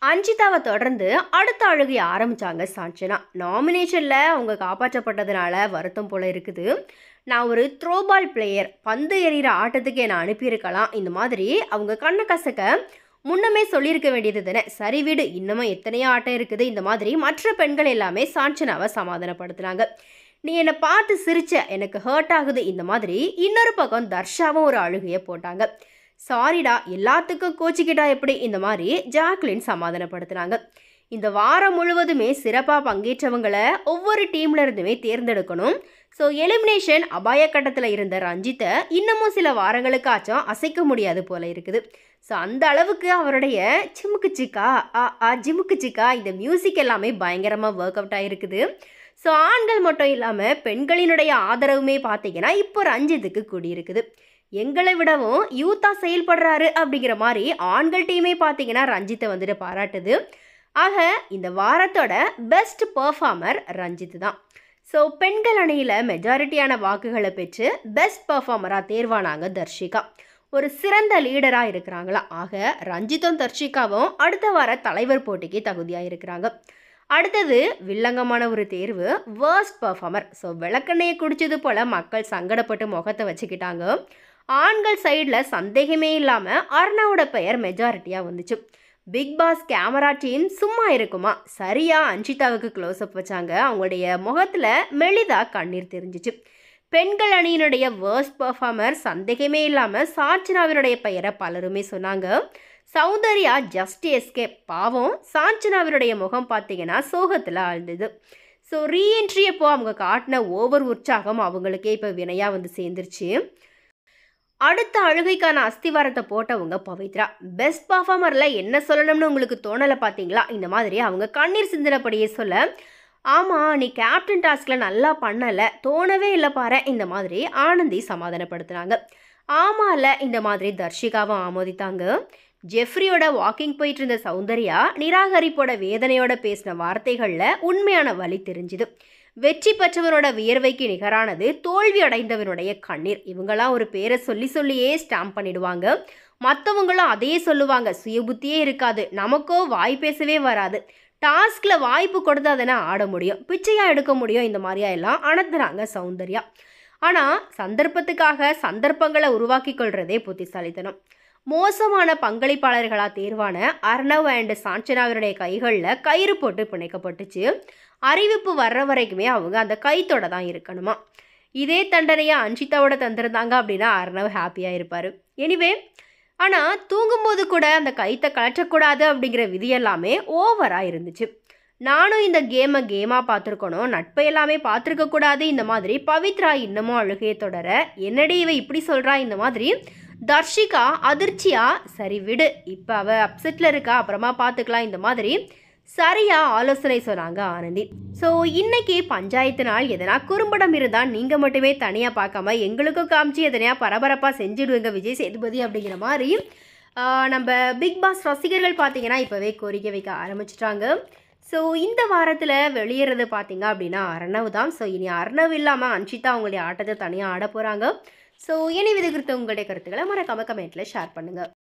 அஞ்சிதாவை தொடர்ந்து அடுத்த அழுகை ஆரம்பிச்சாங்க சாஞ்சனா நாமினேஷனில் அவங்க காப்பாற்றப்பட்டதுனால வருத்தம் போல இருக்குது நான் ஒரு த்ரோபால் பிளேயர் பந்து எறிகிற ஆட்டத்துக்கு என்னை அனுப்பியிருக்கலாம் இந்த மாதிரி அவங்க கண்ணை கசக்க முன்னமே சொல்லியிருக்க வேண்டியது தானே சரி விடு இன்னமும் எத்தனையோ ஆட்டம் இருக்குது இந்த மாதிரி மற்ற பெண்கள் எல்லாமே சாஞ்சனாவை சமாதானப்படுத்துனாங்க நீ என்னை பார்த்து சிரிச்ச எனக்கு ஹர்ட் ஆகுது இந்த மாதிரி இன்னொரு பக்கம் தர்ஷாவும் ஒரு அழுகையை போட்டாங்க சாரிடா எல்லாத்துக்கும் கோச்சிக்கிட்டா எப்படி இந்த மாதிரி ஜாக்லின் சமாதானப்படுத்துனாங்க இந்த வாரம் முழுவதுமே சிறப்பாக பங்கேற்றவங்களை ஒவ்வொரு டீம்ல இருந்துமே தேர்ந்தெடுக்கணும் ஸோ எலிமினேஷன் அபாய கட்டத்தில் இருந்த ரஞ்சித்தை இன்னமும் சில வாரங்களுக்காச்சும் அசைக்க முடியாது போல இருக்குது ஸோ அந்த அளவுக்கு அவருடைய சிமுக்கு சிக்கா ஆ ஆ ஜிமுக்கு சிக்கா இந்த மியூசிக் எல்லாமே பயங்கரமாக ஒர்க் அவுட் ஆகிருக்குது ஸோ ஆண்கள் மட்டும் இல்லாமல் பெண்களினுடைய ஆதரவுமே பார்த்தீங்கன்னா இப்போ ரஞ்சித்துக்கு கூடியிருக்குது எங்களை விடவும் யூத்தாக செயல்படுறாரு அப்படிங்கிற மாதிரி ஆண்கள் டீமே பார்த்தீங்கன்னா ரஞ்சித்தை வந்துட்டு பாராட்டுது ஆக இந்த வாரத்தோட பெஸ்ட் பர்ஃபார்மர் ரஞ்சித் தான் ஸோ பெண்கள் அணியில் மெஜாரிட்டியான வாக்குகளை பெற்று பெஸ்ட் பர்ஃபார்மராக தேர்வானாங்க தர்ஷிகா ஒரு சிறந்த லீடராக இருக்கிறாங்களா ஆக ரஞ்சித்தும் தர்ஷிகாவும் அடுத்த வார தலைவர் போட்டிக்கு தகுதியாக இருக்கிறாங்க அடுத்தது வில்லங்கமான ஒரு தேர்வு வேர்ஸ்ட் பர்ஃபார்மர் ஸோ விளக்கெண்ணையை குடிச்சது போல் மக்கள் சங்கடப்பட்டு முகத்தை வச்சுக்கிட்டாங்க ஆண்கள் சைடில் சந்தேகமே இல்லாமல் அர்ணாவோட பெயர் மெஜாரிட்டியாக வந்துச்சு பிக் பாஸ் கேமரா டீம் சும்மா இருக்குமா சரியா அஞ்சிதாவுக்கு க்ளோஸ்அப் வச்சாங்க அவங்களுடைய முகத்தில் மெலிதா கண்ணீர் தெரிஞ்சிச்சு பெண்கள் அணியினுடைய வேர்ஸ்ட் பர்ஃபார்மர் சந்தேகமே இல்லாமல் சாச்சனாவினுடைய பெயரை பலருமே சொன்னாங்க சௌந்தர்யா ஜஸ்ட் எஸ்கேப் பாவம் சாஞ்சனாவினுடைய முகம் பார்த்தீங்கன்னா சோகத்தில் ஆழ்ந்தது ஸோ ரீஎன்ட்ரி அப்போ அவங்க காட்டின ஓவர் உற்சாகம் அவங்களுக்கே இப்போ வினையாக வந்து சேர்ந்துருச்சு அடுத்த அழுகைக்கான அஸ்திவாரத்தை போட்டவங்க பவித்ரா பெஸ்ட் பர்ஃபார்மரில் என்ன சொல்லணும்னு உங்களுக்கு தோணலை பார்த்தீங்களா இந்த மாதிரி அவங்க கண்ணீர் சிந்தினபடியே சொல்ல ஆமாம் நீ கேப்டன் டாஸ்கில் நல்லா பண்ணலை தோணவே இல்லை பாரு இந்த மாதிரி ஆனந்தி சமாதானப்படுத்துனாங்க ஆமாம்ல இந்த மாதிரி தர்ஷிகாவும் ஆமோதித்தாங்க ஜெஃப்ரியோட வாக்கிங் போயிட்டு இருந்த சௌந்தர்யா நிராகரிப்போட வேதனையோட பேசின வார்த்தைகளில் உண்மையான வழி தெரிஞ்சுது வெற்றி பெற்றவனோட வியர்வைக்கு நிகரானது தோல்வி அடைந்தவனுடைய கண்ணீர் இவங்களாம் ஒரு பேரை சொல்லி சொல்லியே ஸ்டாம்ப் பண்ணிடுவாங்க மற்றவங்களும் அதையே சொல்லுவாங்க சுயபுத்தியே இருக்காது நமக்கோ வாய் பேசவே வராது டாஸ்கில் வாய்ப்பு கொடுத்தா தானே ஆட முடியும் பிச்சையாக எடுக்க முடியும் இந்த மாதிரியா எல்லாம் அணத்துறாங்க சௌந்தர்யா ஆனால் சந்தர்ப்பத்துக்காக சந்தர்ப்பங்களை உருவாக்கி கொள்றதே புத்திசாலித்தனம் மோசமான பங்களிப்பாளர்களாக தேர்வான அர்ணவ் அண்ட் சாஞ்சனாவினுடைய கைகளில் கயிறு போட்டு பிணைக்கப்பட்டுச்சு அறிவிப்பு வர்ற வரைக்குமே அவங்க அந்த கைத்தோட தான் இருக்கணுமா இதே தண்டனையை அஞ்சிதாவோட தந்திருந்தாங்க அப்படின்னா அர்ணவ் ஹாப்பியாக இருப்பார் எனிவே ஆனால் தூங்கும்போது கூட அந்த கைத்தை கழற்றக்கூடாது அப்படிங்கிற விதி எல்லாமே ஓவராக இருந்துச்சு நானும் இந்த கேமை கேமாக பார்த்துருக்கணும் நட்பை எல்லாமே பார்த்துருக்க கூடாது இந்த மாதிரி பவித்ரா இன்னமும் அழுகையை தொடர என்னடி இவ இப்படி சொல்கிறா இந்த மாதிரி தர்ஷிகா அதிர்ச்சியா சரி விடு இப்போ அவ அப்செட்டில் இருக்கா அப்புறமா பார்த்துக்கலாம் இந்த மாதிரி சரியா ஆலோசனை சொன்னாங்க ஆனந்தி ஸோ இன்னைக்கு பஞ்சாயத்து நாள் எதனா குறும்படம் இருந்தால் நீங்கள் மட்டுமே தனியாக பார்க்காம எங்களுக்கும் காமிச்சு எதனையா பரபரப்பாக செஞ்சுடுவீங்க விஜய் சேதுபதி அப்படிங்கிற மாதிரி ஆஹ், நம்ம பிக் பாஸ் ரசிகர்கள் பார்த்தீங்கன்னா இப்போவே கோரிக்கை வைக்க ஆரம்பிச்சிட்டாங்க ஸோ இந்த வாரத்தில் வெளியேறது பார்த்தீங்க அப்படின்னா அர்ணவ் தான் ஸோ இனி அர்ணவ் இல்லாமல் அன்ஷிதா அவங்களுடைய ஆட்டத்தை தனியாக ஆட போகிறாங்க ஸோ இனி இது குறித்த உங்களுடைய கருத்துக்களை மறக்காம கமெண்ட்டில் ஷேர் பண்ணுங்கள்